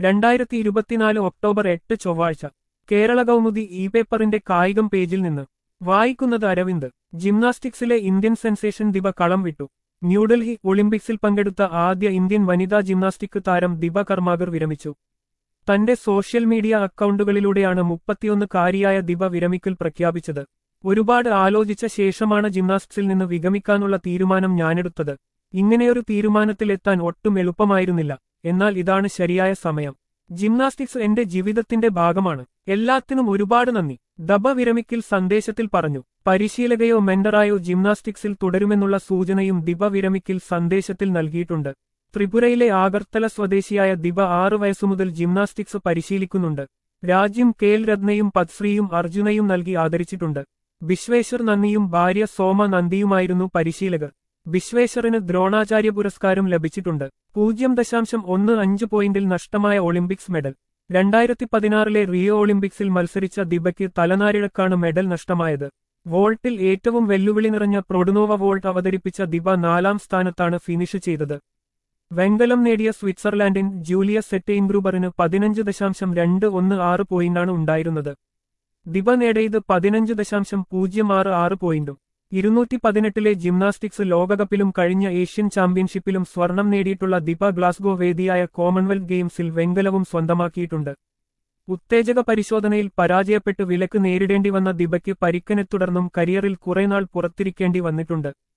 രണ്ടായിരത്തി ഇരുപത്തിനാല് ഒക്ടോബർ എട്ട് ചൊവ്വാഴ്ച കേരള കൗമുദി ഇ പേപ്പറിന്റെ കായികം പേജിൽ നിന്ന് വായിക്കുന്നത് അരവിന്ദ് ജിംനാസ്റ്റിക്സിലെ ഇന്ത്യൻ സെൻസേഷൻ ദിബ കളം വിട്ടു ന്യൂഡൽഹി ഒളിമ്പിക്സിൽ പങ്കെടുത്ത ആദ്യ ഇന്ത്യൻ വനിതാ ജിംനാസ്റ്റിക് താരം ദിബ കർമാഗർ വിരമിച്ചു തന്റെ സോഷ്യൽ മീഡിയ അക്കൗണ്ടുകളിലൂടെയാണ് മുപ്പത്തിയൊന്നുകാരിയായ ദിബ വിരമിക്കൽ പ്രഖ്യാപിച്ചത് ഒരുപാട് ആലോചിച്ച ശേഷമാണ് ജിംനാസ്റ്റിക്സിൽ നിന്ന് വിഗമിക്കാനുള്ള തീരുമാനം ഞാനെടുത്തത് ഇങ്ങനെയൊരു തീരുമാനത്തിലെത്താൻ ഒട്ടും എളുപ്പമായിരുന്നില്ല എന്നാൽ ഇതാണ് ശരിയായ സമയം ജിംനാസ്റ്റിക്സ് എന്റെ ജീവിതത്തിന്റെ ഭാഗമാണ് എല്ലാത്തിനും ഒരുപാട് നന്ദി ദബ വിരമിക്കൽ സന്ദേശത്തിൽ പറഞ്ഞു പരിശീലകയോ മെന്ററായോ ജിംനാസ്റ്റിക്സിൽ തുടരുമെന്നുള്ള സൂചനയും ദിബ വിരമിക്കൽ സന്ദേശത്തിൽ നൽകിയിട്ടുണ്ട് ത്രിപുരയിലെ ആഗർത്തല സ്വദേശിയായ ദിബ ആറു വയസ്സുമുതൽ ജിംനാസ്റ്റിക്സ് പരിശീലിക്കുന്നുണ്ട് രാജ്യം കേൽ രത്നയും പത്ശ്രീയും അർജുനയും നൽകി ആദരിച്ചിട്ടുണ്ട് വിശ്വേശ്വർ നന്ദിയും ഭാര്യ സോമ നന്ദിയുമായിരുന്നു പരിശീലകർ വിശ്വേശ്വറിന് ദ്രോണാചാര്യ പുരസ്കാരം ലഭിച്ചിട്ടുണ്ട് പൂജ്യം ദശാംശം ഒന്ന് അഞ്ച് പോയിന്റിൽ നഷ്ടമായ ഒളിമ്പിക്സ് മെഡൽ രണ്ടായിരത്തി പതിനാറിലെ റിയോ ഒളിമ്പിക്സിൽ മത്സരിച്ച ദിബയ്ക്ക് തലനാരിഴക്കാണ് മെഡൽ നഷ്ടമായത് വോൾട്ടിൽ ഏറ്റവും വെല്ലുവിളി നിറഞ്ഞ പ്രൊഡുനോവ വോൾട്ട് അവതരിപ്പിച്ച ദിബ നാലാം സ്ഥാനത്താണ് ഫിനിഷ് ചെയ്തത് വെങ്കലം നേടിയ സ്വിറ്റ്സർലാൻഡിൻ ജൂലിയ സെറ്റെയിൻബ്രൂബറിന് പതിനഞ്ച് ദശാംശം രണ്ട് ഒന്ന് ആറ് പോയിന്റാണ് ഉണ്ടായിരുന്നത് ദിബ നേടിയത് പതിനഞ്ച് ദശാംശം പൂജ്യം ആറ് ആറ് പോയിന്റും ഇരുന്നൂറ്റി പതിനെട്ടിലെ ജിംനാസ്റ്റിക്സ് ലോകകപ്പിലും കഴിഞ്ഞ ഏഷ്യൻ ചാമ്പ്യൻഷിപ്പിലും സ്വർണം നേടിയിട്ടുള്ള ദിബ ഗ്ലാസ്ഗോ വേദിയായ കോമൺവെൽത്ത് ഗെയിംസിൽ വെങ്കലവും സ്വന്തമാക്കിയിട്ടുണ്ട് ഉത്തേജക പരിശോധനയിൽ പരാജയപ്പെട്ട് വിലക്ക് നേരിടേണ്ടി വന്ന ദിബയ്ക്ക് പരിക്കനെ തുടർന്നും കരിയറിൽ കുറേനാൾ പുറത്തിരിക്കേണ്ടി വന്നിട്ടുണ്ട്